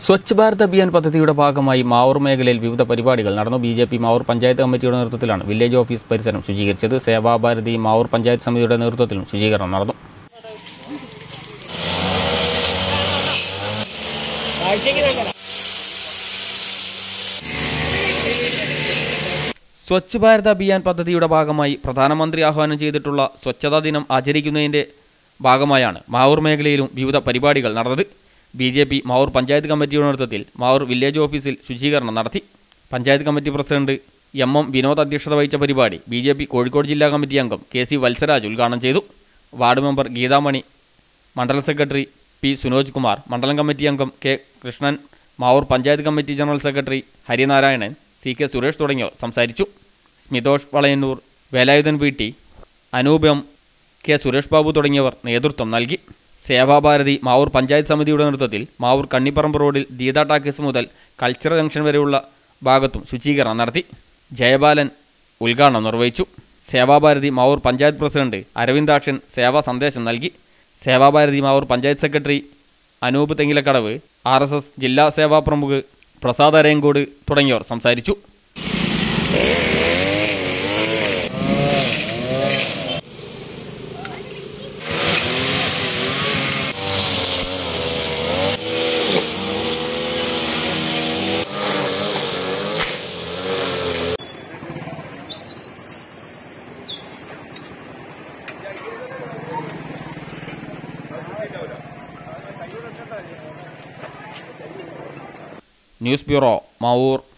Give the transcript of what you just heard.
സ്വച്ഛ് ഭാരത് അഭിയാൻ പദ്ധതിയുടെ ഭാഗമായി മാവൂർ മേഖലയിൽ വിവിധ പരിപാടികൾ നടന്നു B J P Mavoor panchayat കമ്മിറ്റിയുടെ നേതൃത്വത്തിലാണ് വില്ലേജ് ഓഫീസ് പരിസരം ശുചീകരിച്ചത് സേവാഭാരതി മാവൂർ പഞ്ചായത്ത് സമിതിയുടെ നേതൃത്വത്തിലും ശുചീകരണം നടന്നു സ്വച്ഛ് ഭാരത് അഭിയാൻ പദ്ധതിയുടെ ഭാഗമായി പ്രധാനമന്ത്രി ആഹ്വാനം ചെയ്തിട്ടുള്ള സ്വച്ഛതാ ദിനം ആചരിക്കുന്നതിന്റെ ഭാഗമായാണ് മാവൂർ മേഖലയിലും വിവിധ പരിപാടികൾ നടന്നത് B J P Mavoor panchayat കമ്മിറ്റിയുടെ നേതൃത്വത്തിൽ മാവൂർ വില്ലേജ് ഓഫീസിൽ ശുചീകരണം നടത്തി panchayat committee president M M Vinod അധ്യക്ഷത വഹിച്ച പരിപാടി ബി ജെ പി കോഴിക്കോട് ജില്ലാ കമ്മിറ്റി അംഗം കെ സി വത്സരാജ് ഉദ്ഘാടനം ചെയ്തു വാർഡ് മെമ്പർ ഗീതാമണി മണ്ഡലം സെക്രട്ടറി പി സുനോജ് കുമാർ മണ്ഡലം കമ്മിറ്റി അംഗം K Krishnan Mavoor panchayat committee general secretary Harinarayanan C K Suresh തുടങ്ങിയവർ സംസാരിച്ചു Smithosh Valayannur Velayudhan P T Anoop M K Suresh Babu തുടങ്ങിയവർ നേതൃത്വം നൽകി സേവാഭാരതി മാവൂർ പഞ്ചായത്ത് സമിതിയുടെ നേതൃത്വത്തിൽ മാവൂർ കണ്ണിപ്പറമ്പ് റോഡിൽ ദീത ടാക്കീസ് മുതൽ കൾച്ചറൽ ജംഗ്ഷൻ വരെയുള്ള ഭാഗത്തും ശുചീകരണം നടത്തി ജയബാലൻ ഉദ്ഘാടനം നിർവഹിച്ചു സേവാഭാരതി മാവൂർ പഞ്ചായത്ത് പ്രസിഡന്റ് അരവിന്ദാക്ഷൻ സേവാ സന്ദേശം നൽകി Sevabharathi Mavoor panchayat secretary Anoop Thengilakkadavu R S S ജില്ലാ സേവാ പ്രമുഖ് പ്രസാദ് അരയങ്കോട് തുടങ്ങിയവർ സംസാരിച്ചു ന്യൂസ് ബ്യൂറോ മാവൂർ